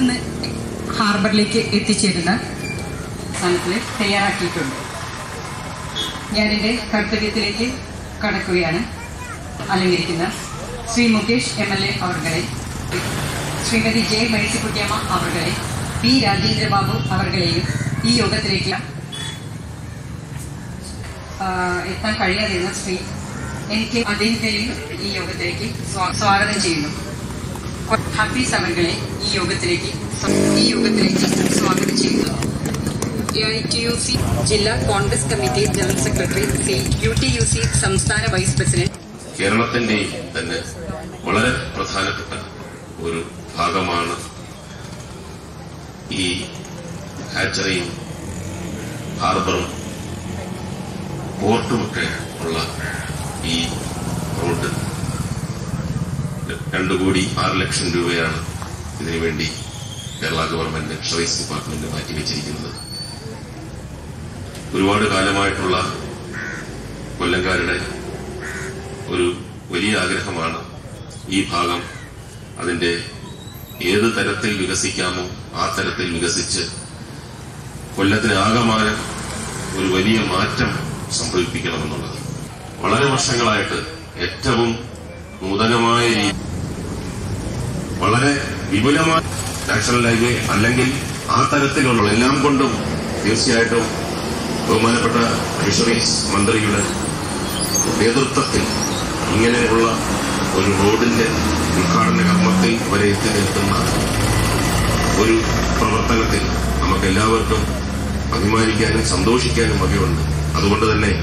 നിന്ന് ഹാർബറിലേക്ക് എത്തിച്ചേരുന്ന സ്ഥലത്തിൽ തയ്യാറാക്കിയിട്ടുണ്ട് ഞാൻ എൻ്റെ കർത്തവ്യത്തിലേക്ക് കടക്കുകയാണ് അലങ്കരിക്കുന്ന Shri Mukesh M L A അവർകളെ ശ്രീമതി ജെ മേഴ്സിക്കുട്ടിയമ്മ അവർകളെ പി രാജേന്ദ്രബാബു അവർകളെയും ഈ യോഗത്തിലേക്ക് ആ, എത്താൻ കഴിയാതിരുന്ന ശ്രീ എനിക്ക് അദ്ദേഹത്തെയും ഈ യോഗത്തിലേക്ക് സ്വാ- സ്വാഗതം ചെയ്യുന്നു ഹഫീസ് അവർകളെ ഈ യോഗത്തിലേക്ക് സ്വ- ഈ യോഗത്തിലേക്ക് സ്വാഗതം ചെയ്യുന്നു A I T U C ജില്ലാ Congress committee general secretary C U T U C സംസ്ഥാന വൈസ് പ്രസിഡന്റ് കേരളത്തിന്റെയും തന്നെ വളരെ പ്രധാനപ്പെട്ട ഒരു ഭാഗമാണ് ഈ ഹാച്ചറിയും ഹാർബറും പോർട്ടുമൊക്കെ ഉള്ള ഈ റോഡ് രണ്ടു കോടി ആറ് ലക്ഷം രൂപയാണ് ഇതിനുവേണ്ടി കേരള ഗവൺമെന്റ് ഫിഷറീസ് ഡിപ്പാർട്ട്മെന്റ് മാറ്റിവെച്ചിരിക്കുന്നത് ഒരുപാട് കാലമായിട്ടുള്ള കൊല്ലംകാരുടെ ഒരു വലിയ ആഗ്രഹമാണ് ഈ ഭാഗം അതിന്റെ ഏത് തരത്തിൽ വികസിക്കാമോ ആ തരത്തിൽ വികസിച്ച് കൊല്ലത്തിന് ആകമാനം ഒരു വലിയ മാറ്റം സംഭവിപ്പിക്കണമെന്നുള്ളത് വളരെ വർഷങ്ങളായിട്ട് ഏറ്റവും നൂതനമായ രീതി വളരെ വിപുലമായ നാഷണൽ ഹൈവേ അല്ലെങ്കിൽ ആ തരത്തിലുള്ള എല്ലാം കൊണ്ടും തീർച്ചയായിട്ടും ബഹുമാനപ്പെട്ട ഫിഷറീസ് മന്ത്രിയുടെ നേതൃത്വത്തിൽ ഇങ്ങനെയുള്ള ഒരു റോഡിന്റെ ഉദ്ഘാടന കർമ്മത്തിൽ വരെ എത്തി നിൽക്കുന്ന ഒരു പ്രവർത്തനത്തിൽ നമുക്ക് എല്ലാവർക്കും അഭിമാനിക്കാനും സന്തോഷിക്കാനും വകയുണ്ട് അതുകൊണ്ട് തന്നെ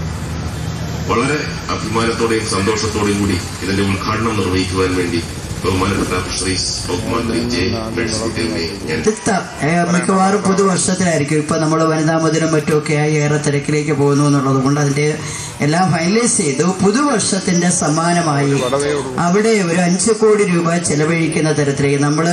വളരെ അഭിമാനത്തോടെയും സന്തോഷത്തോടെയും കൂടി ഇതിന്റെ ഉദ്ഘാടനം നിർവഹിക്കുവാൻ വേണ്ടി ബഹുമാനപ്പെട്ട ഫിഷറീസ് വകുപ്പ് മന്ത്രി ജെ മേഴ്സിക്കുട്ടിയെ ഞാൻ അടുത്ത ഏ, മിക്കവാറും പുതുവർഷത്തിലായിരിക്കും ഇപ്പൊ നമ്മൾ വനിതാ മതിലും മറ്റുമൊക്കെ ആയി ഏറെ തിരക്കിലേക്ക് പോകുന്നു എന്നുള്ളത് കൊണ്ട് അതിന്റെ എല്ലാം ഫൈനലൈസ് ചെയ്തു പുതുവർഷത്തിന്റെ സമ്മാനമായി അവിടെ ഒരു അഞ്ചു കോടി രൂപ ചെലവഴിക്കുന്ന തരത്തിലേക്ക് നമ്മള്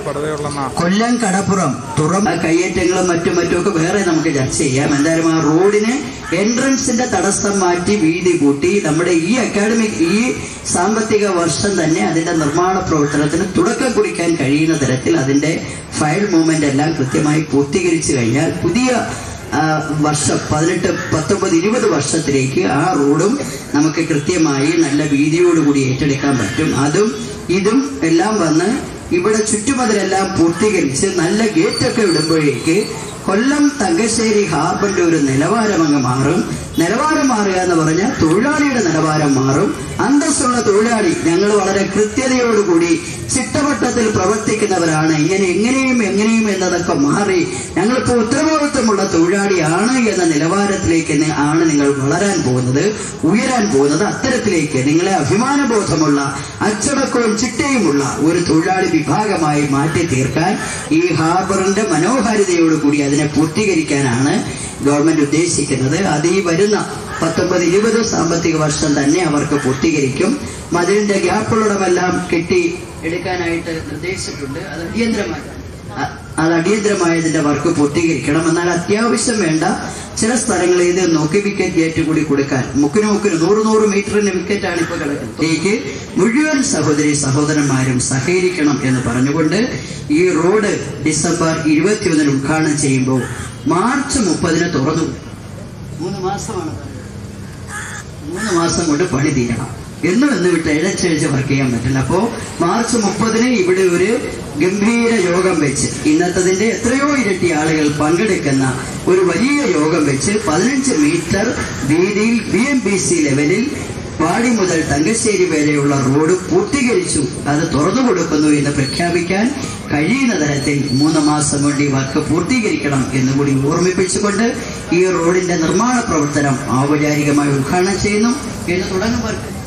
കൊല്ലം കടപ്പുറം തുറം കയ്യേറ്റങ്ങളും മറ്റും മറ്റുമൊക്കെ വേറെ നമുക്ക് ചർച്ച ചെയ്യാം എന്തായാലും ആ റോഡിന് എൻട്രൻസിന്റെ തടസ്സം മാറ്റി വീതി കൂട്ടി നമ്മുടെ ഈ അക്കാഡമിക് ഈ സാമ്പത്തിക വർഷം തന്നെ അതിന്റെ നിർമ്മാണ പ്രവർത്തനത്തിന് തുടക്കം കുറിക്കാൻ കഴിയുന്ന തരത്തിൽ അതിന്റെ ഫയൽ മൂവ്മെന്റ് എല്ലാം കൃത്യമായി പൂർത്തീകരിച്ചു കഴിഞ്ഞാൽ പുതിയ ആ, വർഷം പതിനെട്ട് പത്തൊമ്പത് ഇരുപത് വർഷത്തിലേക്ക് ആ റോഡും നമുക്ക് കൃത്യമായി നല്ല വീതിയോടുകൂടി ഏറ്റെടുക്കാൻ പറ്റും അതും ഇതും എല്ലാം വന്ന് ഇവിടെ ചുറ്റുമതിലെല്ലാം പൂർത്തീകരിച്ച് നല്ല ഗേറ്റൊക്കെ ഇടുമ്പോഴേക്ക് കൊല്ലം തങ്കശ്ശേരി ഹാർബറിന്റെ ഒരു നിലവാരം അങ്ങ് മാറും നിലവാരം മാറുക എന്ന് പറഞ്ഞാൽ തൊഴിലാളിയുടെ നിലവാരം മാറും അന്തസ്സുള്ള തൊഴിലാളി ഞങ്ങൾ വളരെ കൃത്യതയോടുകൂടി ചിട്ടവട്ടത്തിൽ പ്രവർത്തിക്കുന്നവരാണ് ഇങ്ങനെ എങ്ങനെയും എങ്ങനെയും എന്നതൊക്കെ മാറി ഞങ്ങളിപ്പോ ഉത്തരവാദിത്വമുള്ള തൊഴിലാളിയാണ് എന്ന നിലവാരത്തിലേക്ക് നി- ആണ് നിങ്ങൾ വളരാൻ പോകുന്നത് ഉയരാൻ പോകുന്നത് അത്തരത്തിലേക്ക് നിങ്ങളെ അഭിമാനബോധമുള്ള അച്ചടക്കവും ചിട്ടയുമുള്ള ഒരു തൊഴിലാളി വിഭാഗമായി മാറ്റി തീർക്കാൻ ഈ ഹാർബറിന്റെ മനോഹാരിതയോടുകൂടി അതിനെ പൂർത്തീകരിക്കാനാണ് ഗവൺമെന്റ് ഉദ്ദേശിക്കുന്നത് അത് ഈ വരുന്ന പത്തൊമ്പത് ഇരുപത് സാമ്പത്തിക വർഷം തന്നെ അവർക്ക് പൂർത്തീകരിക്കും മതിലിന്റെ ഗ്യാപ്പുള്ളിടമെല്ലാം കെട്ടി എടുക്കാനായിട്ട് നിർദ്ദേശിച്ചിട്ടുണ്ട് അത് അടിയന്തരമായി അ- അത് അടിയന്തരമായതിന്റെ വർക്ക് പൂർത്തീകരിക്കണം എന്നാൽ അത്യാവശ്യം വേണ്ട ചില സ്ഥലങ്ങളിൽ ഇത് നോക്കി വിക്കറ്റ് ഗേറ്റ് കൂടി കൊടുക്കാൻ മുക്കിന് മുക്കിന് നൂറ് നൂറ് മീറ്ററിന് വിക്കറ്റാണ് ഇപ്പോൾ കിടക്കുന്നത് ഇതിലേക്ക് മുഴുവൻ സഹോദരി സഹോദരന്മാരും സഹകരിക്കണം എന്ന് പറഞ്ഞുകൊണ്ട് ഈ റോഡ് ഡിസംബർ ഇരുപത്തിയൊന്നിന് ഉദ്ഘാടനം ചെയ്യുമ്പോൾ മാർച്ച് മുപ്പതിന് തുറന്നു മൂന്ന് മാസമാണ് പറഞ്ഞത്. മൂന്ന് മാസം കൊണ്ട് പണി തീരണം എന്നും എന്ന് വിട്ട് ഇഴച്ചഴിച്ച് വർക്ക് ചെയ്യാൻ പറ്റില്ല അപ്പോ മാർച്ച് മുപ്പതിന് ഇവിടെ ഒരു ഗംഭീര യോഗം വെച്ച് ഇന്നത്തതിന്റെ എത്രയോ ഇരട്ടി ആളുകൾ പങ്കെടുക്കുന്ന ഒരു വലിയ യോഗം വെച്ച് പതിനഞ്ച് മീറ്റർ വീതിയിൽ ബി എം ബി സി ലെവലിൽ പാടി മുതൽ തങ്കശ്ശേരി വരെയുള്ള റോഡ് പൂർത്തീകരിച്ചു അത് തുറന്നു കൊടുക്കുന്നു എന്ന് പ്രഖ്യാപിക്കാൻ കഴിയുന്ന തരത്തിൽ മൂന്ന് മാസം കൊണ്ട് ഈ വർക്ക് പൂർത്തീകരിക്കണം എന്നുകൂടി ഓർമ്മിപ്പിച്ചുകൊണ്ട് ഈ റോഡിന്റെ നിർമ്മാണ പ്രവർത്തനം ഔപചാരികമായി ഉദ്ഘാടനം ചെയ്യുന്നു എന്ന് തുടങ്ങുമ്പോൾ